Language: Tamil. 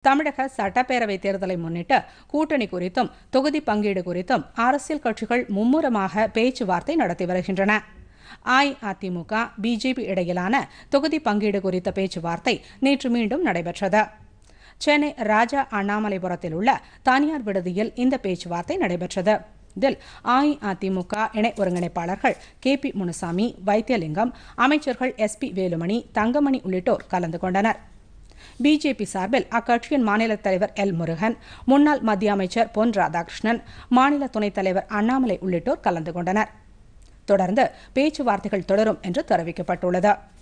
தமிழக சட்டப்பேரவை தேர்தலை முன்னிட்டு கூட்டணி குறித்தும் தொகுதி பங்கீடு குறித்தும் அரசியல் கட்சிகள் மும்முரமாக பேச்சுவார்த்தை நடத்தி வருகின்றன அஇஅதிமுக பிஜேபி இடையிலான தொகுதி பங்கீடு குறித்த பேச்சுவார்த்தை நேற்று மீண்டும் நடைபெற்றது சென்னை ராஜா அண்ணாமலைபுரத்தில் உள்ள தனியார் விடுதியில் இந்த பேச்சுவார்த்தை நடைபெற்றது இதில் அஇஅதிமுக இணை ஒருங்கிணைப்பாளர்கள் கே பி முனுசாமி வைத்தியலிங்கம் அமைச்சர்கள் எஸ் பி வேலுமணி தங்கமணி உள்ளிட்டோர் கலந்து கொண்டனர் பிஜேபி சார்பில் அக்கட்சியின் மாநில தலைவர் எல் முருகன் முன்னாள் மத்திய அமைச்சர் பொன் ராதாகிருஷ்ணன் மாநில துணைத் தலைவர் அண்ணாமலை உள்ளிட்டோர் கலந்து கொண்டனர் தொடர்ந்து பேச்சுவார்த்தைகள் தொடரும் என்று தெரிவிக்கப்பட்டுள்ளது